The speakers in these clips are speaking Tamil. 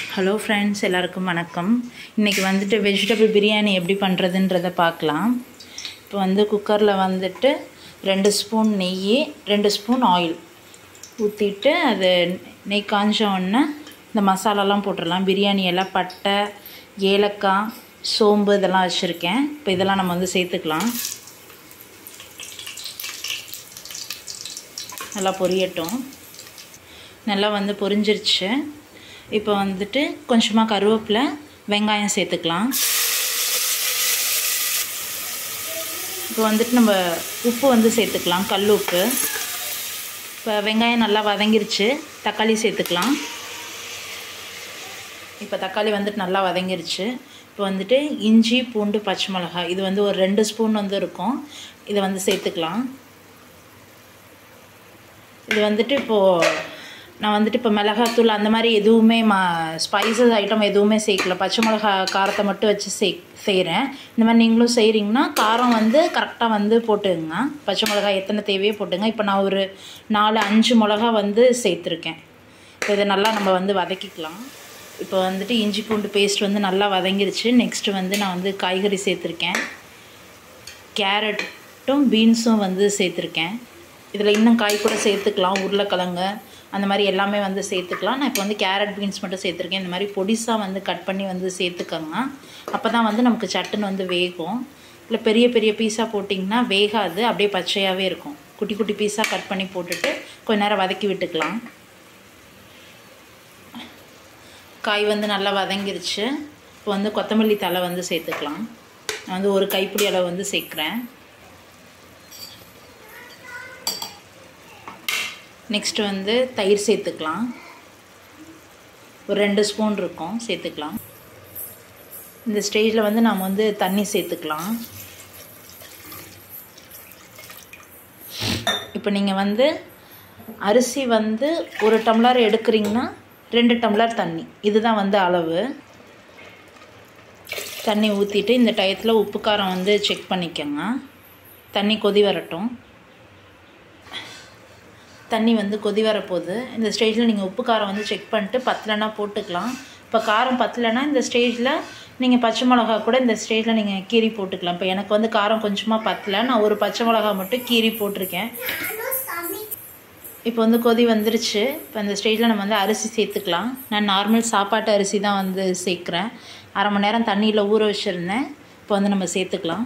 ஹலோ ஃப்ரெண்ட்ஸ் எல்லாருக்கும் வணக்கம் இன்றைக்கி வந்துட்டு வெஜிடபிள் பிரியாணி எப்படி பண்ணுறதுன்றதை பார்க்கலாம் இப்போ வந்து குக்கரில் வந்துட்டு ரெண்டு ஸ்பூன் நெய் ரெண்டு ஸ்பூன் ஆயில் ஊற்றிட்டு அது நெய் காஞ்ச உடனே இந்த மசாலாலாம் போட்டுடலாம் பிரியாணி எல்லாம் பட்டை ஏலக்காய் சோம்பு இதெல்லாம் வச்சுருக்கேன் இப்போ இதெல்லாம் நம்ம வந்து சேர்த்துக்கலாம் நல்லா பொரியட்டும் நல்லா வந்து பொரிஞ்சிருச்சு இப்போ வந்துட்டு கொஞ்சமாக கருவேப்பிலை வெங்காயம் சேர்த்துக்கலாம் இப்போ வந்துட்டு நம்ம உப்பு வந்து சேர்த்துக்கலாம் கல் உப்பு இப்போ வெங்காயம் நல்லா வதங்கிருச்சு தக்காளி சேர்த்துக்கலாம் இப்போ தக்காளி வந்துட்டு நல்லா வதங்கிருச்சு இப்போ வந்துட்டு இஞ்சி பூண்டு பச்சை மிளகாய் இது வந்து ஒரு ரெண்டு ஸ்பூன் வந்து இருக்கும் இதை வந்து சேர்த்துக்கலாம் இது வந்துட்டு இப்போது நான் வந்துட்டு இப்போ மிளகாத்தூள் அந்த மாதிரி எதுவுமே மா ஸ்பைசஸ் ஐட்டம் எதுவுமே சேர்க்கல பச்சை மிளகா காரத்தை மட்டும் வச்சு சே செய்கிறேன் இந்த மாதிரி நீங்களும் செய்கிறீங்கன்னா காரம் வந்து கரெக்டாக வந்து போட்டுங்க பச்சை மிளகா எத்தனை தேவையோ போட்டுங்க இப்போ நான் ஒரு நாலு அஞ்சு மிளகா வந்து சேர்த்துருக்கேன் இப்போ இதை நல்லா நம்ம வந்து வதக்கிக்கலாம் இப்போ வந்துட்டு இஞ்சி பூண்டு பேஸ்ட் வந்து நல்லா வதங்கிருச்சு நெக்ஸ்ட்டு வந்து நான் வந்து காய்கறி சேர்த்துருக்கேன் கேரட்டும் பீன்ஸும் வந்து சேர்த்துருக்கேன் இதில் இன்னும் காய் கூட சேர்த்துக்கலாம் உருளைக்கிழங்கு அந்த மாதிரி எல்லாமே வந்து சேர்த்துக்கலாம் நான் இப்போ வந்து கேரட் பீன்ஸ் மட்டும் சேர்த்துருக்கேன் இந்த மாதிரி பொடிசாக வந்து கட் பண்ணி வந்து சேர்த்துக்கோங்க அப்போ தான் வந்து நமக்கு சட்டுன்னு வந்து வேகும் இல்லை பெரிய பெரிய பீஸாக போட்டிங்கன்னா வேகாது அப்படியே பச்சையாகவே இருக்கும் குட்டி குட்டி பீஸாக கட் பண்ணி போட்டுட்டு கொஞ்ச நேரம் வதக்கி விட்டுக்கலாம் காய் வந்து நல்லா வதங்கிருச்சு இப்போ வந்து கொத்தமல்லி தலை வந்து சேர்த்துக்கலாம் நான் வந்து ஒரு கைப்பிடி அளவு வந்து சேர்க்குறேன் நெக்ஸ்ட்டு வந்து தயிர் சேர்த்துக்கலாம் ஒரு ரெண்டு ஸ்பூன் இருக்கும் சேர்த்துக்கலாம் இந்த ஸ்டேஜில் வந்து நாம் வந்து தண்ணி சேர்த்துக்கலாம் இப்போ நீங்கள் வந்து அரிசி வந்து ஒரு டம்ளர் எடுக்கிறீங்கன்னா ரெண்டு டம்ளர் தண்ணி இதுதான் வந்து அளவு தண்ணி ஊற்றிட்டு இந்த டயத்தில் உப்பு காரம் வந்து செக் பண்ணிக்கோங்க தண்ணி கொதி வரட்டும் தண்ணி வந்து கொதி வரப்போகுது இந்த ஸ்டேஜில் நீங்கள் உப்பு காரம் வந்து செக் பண்ணிட்டு பத்தலைன்னா போட்டுக்கலாம் இப்போ காரம் பத்தலைன்னா இந்த ஸ்டேஜில் நீங்கள் பச்சை மிளகா கூட இந்த ஸ்டேஜில் நீங்கள் கீரி போட்டுக்கலாம் இப்போ எனக்கு வந்து காரம் கொஞ்சமாக பத்தலை நான் ஒரு பச்சை மிளகா மட்டும் கீரி போட்டிருக்கேன் இப்போ வந்து கொதி வந்துருச்சு இப்போ அந்த ஸ்டேஜில் நம்ம வந்து அரிசி சேர்த்துக்கலாம் நான் நார்மல் சாப்பாட்டு அரிசி தான் வந்து சேர்க்குறேன் அரை மணி நேரம் தண்ணியில் ஊற வச்சுருந்தேன் இப்போ வந்து நம்ம சேர்த்துக்கலாம்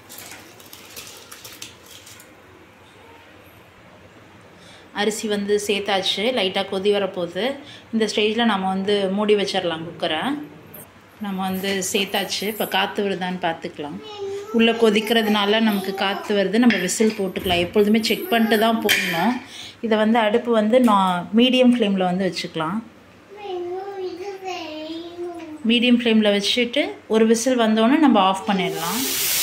அரிசி வந்து சேர்த்தாச்சு லைட்டாக கொதி வரப்போகுது இந்த ஸ்டேஜில் நம்ம வந்து மூடி வச்சிடலாம் குக்கரை நம்ம வந்து சேர்த்தாச்சு இப்போ காற்று வருதான்னு பார்த்துக்கலாம் உள்ளே கொதிக்கிறதுனால நமக்கு காற்று வருது நம்ம விசில் போட்டுக்கலாம் எப்பொழுதுமே செக் பண்ணிட்டு தான் போடணும் இதை வந்து அடுப்பு வந்து நான் மீடியம் ஃப்ளேமில் வந்து வச்சுக்கலாம் மீடியம் ஃப்ளேமில் வச்சுட்டு ஒரு விசில் வந்தோடனே நம்ம ஆஃப் பண்ணிடலாம்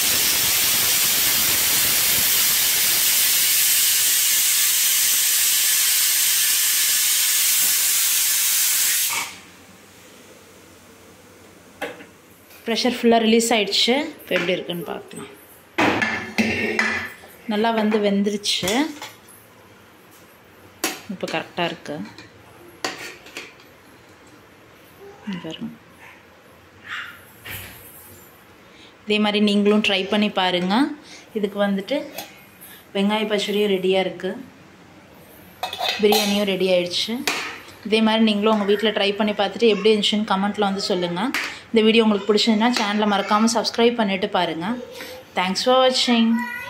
ப்ரெஷர் ஃபுல்லாக ரிலீஸ் ஆகிடுச்சு இப்போ எப்படி இருக்குன்னு பார்க்கலாம் நல்லா வந்து வெந்துருச்சு இப்போ கரெக்டாக இருக்கு பாருங்க இதே மாதிரி நீங்களும் ட்ரை பண்ணி பாருங்கள் இதுக்கு வந்துட்டு வெங்காய பச்சடியும் ரெடியாக இருக்குது பிரியாணியும் ரெடி ஆயிடுச்சு இதே மாதிரி நீங்களும் உங்கள் வீட்டில் ட்ரை பண்ணி பார்த்துட்டு எப்படி இருந்துச்சுன்னு கமெண்ட்டில் வந்து சொல்லுங்கள் இந்த வீடியோ உங்களுக்கு பிடிச்சதுன்னா சேனலை மறக்காமல் சப்ஸ்கிரைப் பண்ணிவிட்டு பாருங்கள் தேங்க்ஸ் ஃபார் வாட்சிங்